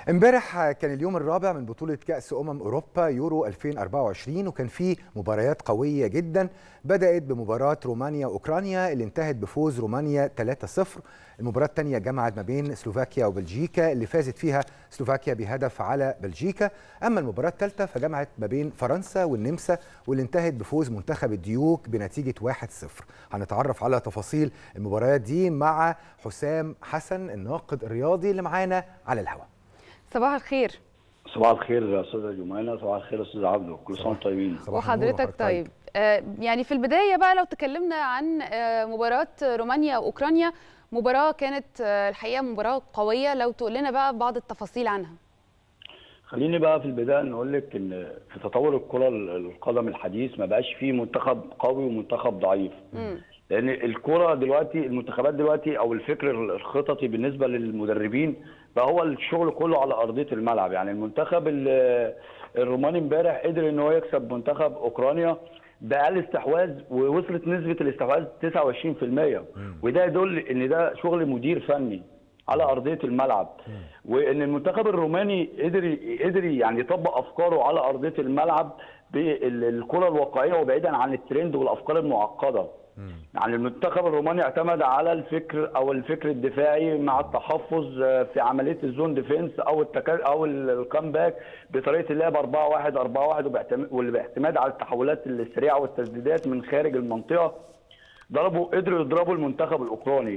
امبارح كان اليوم الرابع من بطولة كأس أمم أوروبا يورو 2024 وكان فيه مباريات قوية جدا بدأت بمباراة رومانيا وأوكرانيا اللي انتهت بفوز رومانيا 3-0 المباراة الثانية جمعت ما بين سلوفاكيا وبلجيكا اللي فازت فيها سلوفاكيا بهدف على بلجيكا أما المباراة الثالثة فجمعت ما بين فرنسا والنمسا واللي انتهت بفوز منتخب الديوك بنتيجة 1-0 هنتعرف على تفاصيل المباريات دي مع حسام حسن الناقد الرياضي اللي معانا على الهواء صباح الخير صباح الخير يا استاذه جمانه صباح الخير يا استاذ عبده كل سنه وانتم طيبين صباح النور وحضرتك وحضرتك طيب آه يعني في البدايه بقى لو تكلمنا عن آه مباراه رومانيا واوكرانيا مباراه كانت آه الحقيقه مباراه قويه لو تقول لنا بقى بعض التفاصيل عنها خليني بقى في البدايه نقول لك ان في تطور الكره القدم الحديث ما بقاش فيه منتخب قوي ومنتخب ضعيف مم. لان الكره دلوقتي المنتخبات دلوقتي او الفكر الخططي بالنسبه للمدربين بقى هو الشغل كله على ارضيه الملعب يعني المنتخب ال- الروماني امبارح قدر ان هو يكسب منتخب اوكرانيا باقل استحواذ ووصلت نسبه الاستحواذ 29% وده يدل ان ده شغل مدير فني على ارضيه الملعب وان المنتخب الروماني قدر قدر يعني يطبق افكاره على ارضيه الملعب بالكره الواقعيه وبعيدا عن الترند والافكار المعقده يعني المنتخب الروماني اعتمد على الفكر او الفكر الدفاعي مع التحفظ آه، في عمليه الزون ديفense او التكا او ال- الكامباك بطريقه اللعب 4 1 4 1 وباعتماد واللي باعتماد على التحولات السريعه والتسديدات من خارج المنطقه ضربوا قدروا يضربوا المنتخب الاوكراني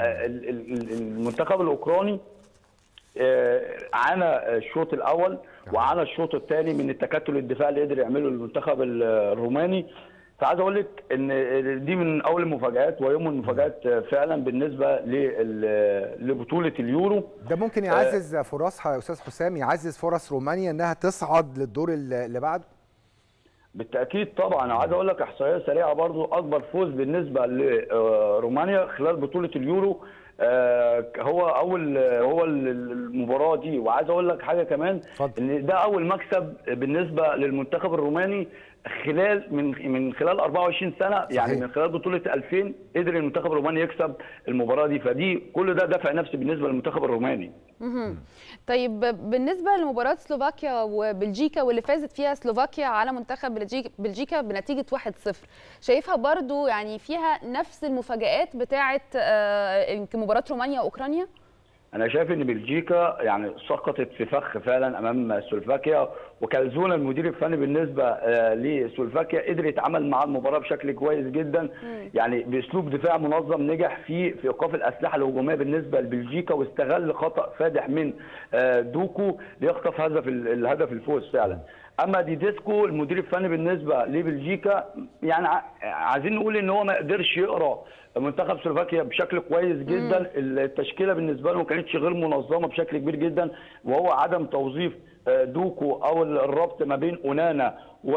فالمنتخب الاوكراني آه، عانى الشوط الاول وعانى الشوط الثاني من التكتل الدفاعي اللي قدر يعمله المنتخب الروماني فعايز اقول لك ان دي من اول المفاجات ويوم المفاجات فعلا بالنسبه لل- لبطوله اليورو ده ممكن يعزز فرصها يا أستاذ حسام يعزز فرص رومانيا إنها تصعد للدور اللي بعده بالتاكيد طبعا عايز اقول لك احصائيه سريعه برضو اكبر فوز بالنسبه لرومانيا خلال بطوله اليورو آه، هو اول هو المباراه دي وعايز اقول لك حاجه كمان اتفضل. ان ده اول مكسب بالنسبه للمنتخب الروماني خلال من من خلال 24 سنه صحيح. يعني من خلال بطوله 2000 قدر المنتخب الروماني يكسب المباراه دي فدي كل ده دافع نفسي بالنسبه للمنتخب الروماني مهم. طيب بالنسبه لمباراه سلوفاكيا وبلجيكا واللي فازت فيها سلوفاكيا على منتخب بلجيكا, بلجيكا بنتيجه 1-0 شايفها برضو يعني فيها نفس المفاجآت بتاعه آه، يمكن مباراه رومانيا واوكرانيا انا شايف ان بلجيكا يعني سقطت في فخ فعلا امام سلوفاكيا وكالزونا المدير الفني بالنسبه آه، لسلوفاكيا قدر يتعامل مع المباراه بشكل كويس جدا يعني باسلوب دفاع منظم نجح في في ايقاف الاسلحه الهجوميه بالنسبه لبلجيكا واستغل خطا فادح من آه، دوكو ليخطف هدف ال- الهدف الفوز فعلا اما ديديسكو المدير الفني بالنسبه لبلجيكا يعني ع- عايزين نقول ان هو ما قدرش يقرا منتخب سلوفاكيا بشكل كويس جدا التشكيله بالنسبه له ما كانتش غير منظمه بشكل كبير جدا وهو عدم توظيف آه، دوكو او الربط ما بين اونانا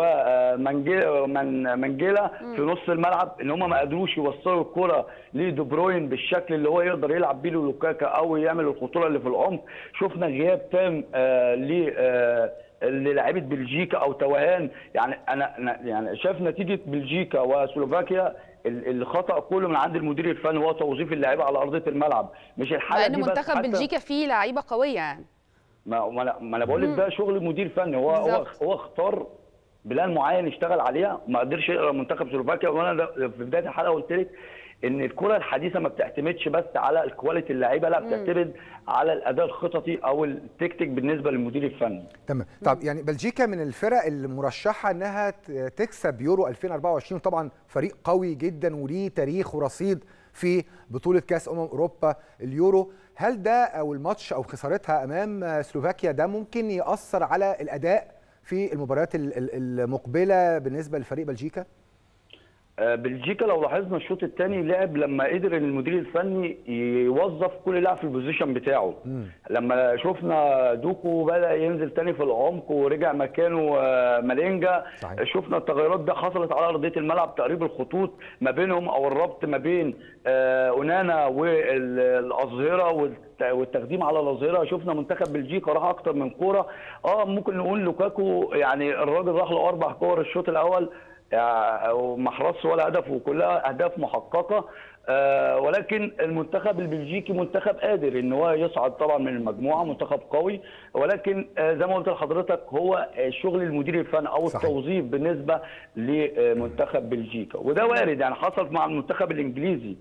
ومانجيلا في نص الملعب ان هم ما قدروش يوصلوا الكره لدي بروين بالشكل اللي هو يقدر يلعب بيه لوكاكا او يعمل الخطوره اللي في العمق شفنا غياب تام آه، ل آه، للاعيبه بلجيكا او توهان يعني انا أنا يعني شايف نتيجه بلجيكا وسلوفاكيا ال- الخطا كله من عند المدير الفني هو توظيف اللعيبه على ارضيه الملعب مش الحاله مع ان دي بس منتخب حتى- بلجيكا فيه لعيبه قويه يعني ما ما انا ما انا بقول لك ده شغل مدير فني هو هو بالظبط. هو اختار بلان معين يشتغل عليها ما قدرش يقرا منتخب سلوفاكيا وانا ده- في بدايه الحلقه قلت لك ان الكره الحديثه ما بتعتمدش بس على الكواليتي اللعيبه لا بتعتمد على الاداء الخططي او التكتيك بالنسبه للمدير الفني تمام طب يعني بلجيكا من الفرق المرشحه انها ت- تكسب يورو 2024 طبعا فريق قوي جدا وليه تاريخ ورصيد في بطوله كاس امم اوروبا اليورو هل ده او الماتش او خسارتها امام سلوفاكيا ده ممكن ياثر على الاداء في المباريات ال- ال- المقبله بالنسبه لفريق بلجيكا آه، بلجيكا لو لاحظنا الشوط الثاني لعب لما قدر ان المدير الفني يوظف كل لاعب في البوزيشن بتاعه لما شفنا دوكو بدا ينزل تاني في العمق ورجع مكانه آه، مالينجا صحيح. شفنا التغيرات دي حصلت على ارضيه الملعب تقريب الخطوط ما بينهم او الربط ما بين آه، اونانا والاظهره والت- والتقديم على الاظهره شفنا منتخب بلجيكا راح اكتر من كوره اه ممكن نقول لوكاكو يعني الراجل راح له اربع كور الشوط الاول وما حرصش ولا هدف وكلها اهداف محققه آه ولكن المنتخب البلجيكي منتخب قادر ان هو يصعد طبعا من المجموعه منتخب قوي ولكن آه زي ما قلت لحضرتك هو شغل المدير الفني او صحيح. التوظيف بالنسبه لمنتخب بلجيكا وده وارد يعني حصل مع المنتخب الانجليزي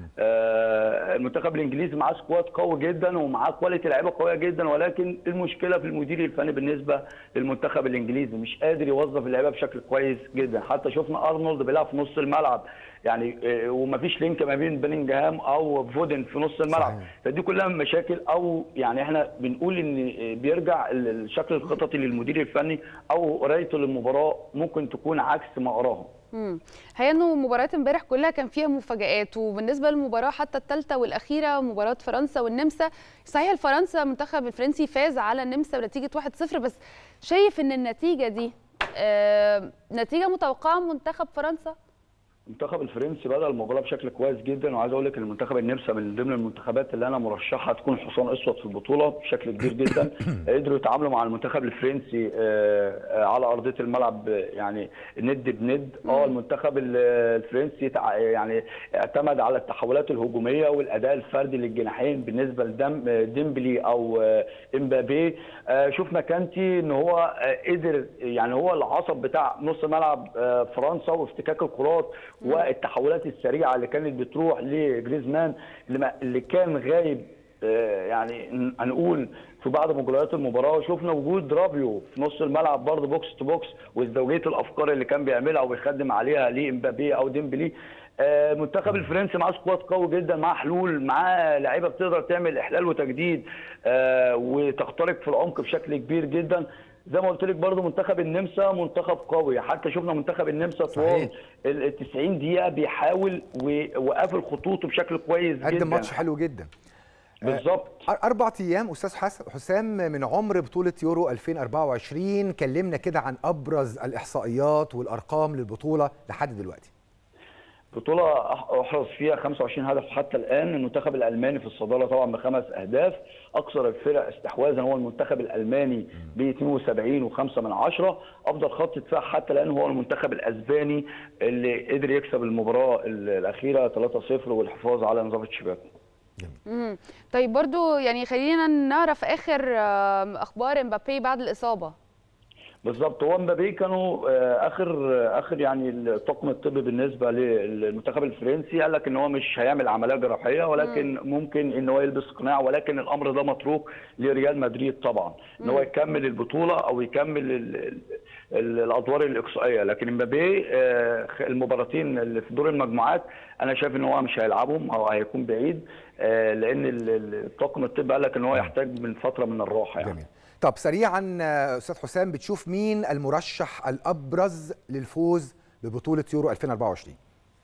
آه المنتخب الانجليزي معاه سكواد قوي جدا ومعاه كواليتي لعيبه قويه جدا ولكن المشكله في المدير الفني بالنسبه للمنتخب الانجليزي مش قادر يوظف اللعيبه بشكل كويس جدا حتى شفنا ارنولد بيلعب في نص الملعب يعني ومفيش لينك ما بين بلينجهام او فودن في نص الملعب صحيح. فدي كلها مشاكل او يعني احنا بنقول ان بيرجع الشكل الخططي للمدير الفني او قرايته للمباراه ممكن تكون عكس ما اراها امم هي انه مباريات امبارح كلها كان فيها مفاجات وبالنسبه للمباراه حتى الثالثه والاخيره مباراه فرنسا والنمسا صحيح الفرنسا المنتخب الفرنسي فاز على النمسا بنتيجه 1-0 بس شايف ان النتيجه دي آه نتيجه متوقعه من منتخب فرنسا المنتخب الفرنسي بدا المباراه بشكل كويس جدا وعايز اقول لك ان المنتخب النمسا من ضمن المنتخبات اللي انا مرشحها تكون حصان اسود في البطوله بشكل كبير جدا قدروا يتعاملوا مع المنتخب الفرنسي على ارضيه الملعب يعني ند بند اه المنتخب الفرنسي يعني اعتمد على التحولات الهجوميه والاداء الفردي للجناحين بالنسبه لدم ديمبلي او امبابي شفنا كانتي ان هو قدر يعني هو العصب بتاع نص ملعب فرنسا وافتكاك الكرات والتحولات السريعه اللي كانت بتروح لجريزمان اللي كان غايب يعني هنقول في بعض مجريات المباراه وشفنا وجود رابيو في نص الملعب برضه بوكس تو بوكس وازدواجيه الافكار اللي كان بيعملها وبيخدم عليها لامبابي او ديمبلي المنتخب الفرنسي معاه سكواد قوي جدا معاه حلول معاه لعيبه بتقدر تعمل احلال وتجديد وتخترق في العمق بشكل كبير جدا زي ما قلت لك برضه منتخب النمسا منتخب قوي حتى شفنا منتخب النمسا طوال ال 90 دقيقه بيحاول وقافل خطوطه بشكل كويس جدا قدم ماتش حلو جدا بالظبط اربع ايام استاذ حسام من عمر بطوله يورو 2024 كلمنا كده عن ابرز الاحصائيات والارقام للبطوله لحد دلوقتي بطولة أحرز فيها 25 هدف حتى الآن المنتخب الألماني في الصدارة طبعا بخمس أهداف أكثر الفرق استحواذا هو المنتخب الألماني ب 72 و5 من عشرة أفضل خط دفاع حتى الآن هو المنتخب الأسباني اللي قدر يكسب المباراة الأخيرة 3-0 والحفاظ على نظافة شباكه امم طيب برضو يعني خلينا نعرف آخر أخبار امبابي بعد الإصابة بالظبط هو مبابي كانوا اخر اخر يعني الطاقم الطبي بالنسبه للمنتخب الفرنسي قال لك ان هو مش هيعمل عمليه جراحيه ولكن م. ممكن ان هو يلبس قناع ولكن الامر ده متروك لريال مدريد طبعا ان هو يكمل البطوله او يكمل ال ال الادوار الاقصائيه لكن مبابي المباراتين اللي في دور المجموعات انا شايف ان هو مش هيلعبهم او هيكون بعيد لان الطاقم الطبي قال لك ان هو يحتاج من فتره من الراحه يعني جميل. طب سريعا استاذ حسام بتشوف مين المرشح الابرز للفوز ببطوله يورو 2024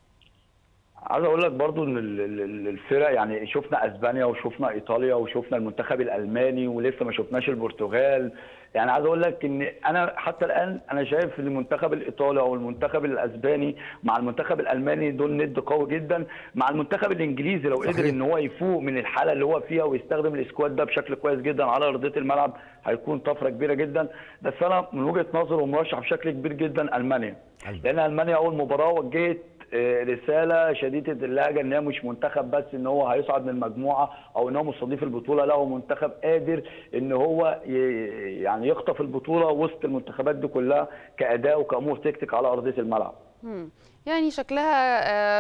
عايز اقول لك برضو ان الفرق يعني شفنا اسبانيا وشفنا ايطاليا وشفنا المنتخب الالماني ولسه ما شفناش البرتغال يعني عايز اقول لك ان انا حتى الان انا شايف ان المنتخب الايطالي او المنتخب الاسباني مع المنتخب الالماني دول ند قوي جدا مع المنتخب الانجليزي لو قدر ان هو يفوق من الحاله اللي هو فيها ويستخدم الاسكواد ده بشكل كويس جدا على ارضيه الملعب هيكون طفره كبيره جدا بس انا من وجهه نظري ومرشح بشكل كبير جدا المانيا لان المانيا اول مباراه وجهت رساله شديده اللهجه ان هي مش منتخب بس ان هو هيصعد من المجموعه او ان هو مستضيف البطوله لا هو منتخب قادر ان هو يعني يخطف البطوله وسط المنتخبات دي كلها كاداء وكامور تكتيك على ارضيه الملعب. يعني شكلها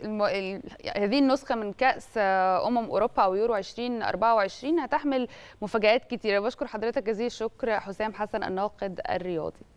هذه النسخه من كاس امم اوروبا او يورو 2024 هتحمل مفاجات كتيره بشكر حضرتك جزيل الشكر حسام حسن الناقد الرياضي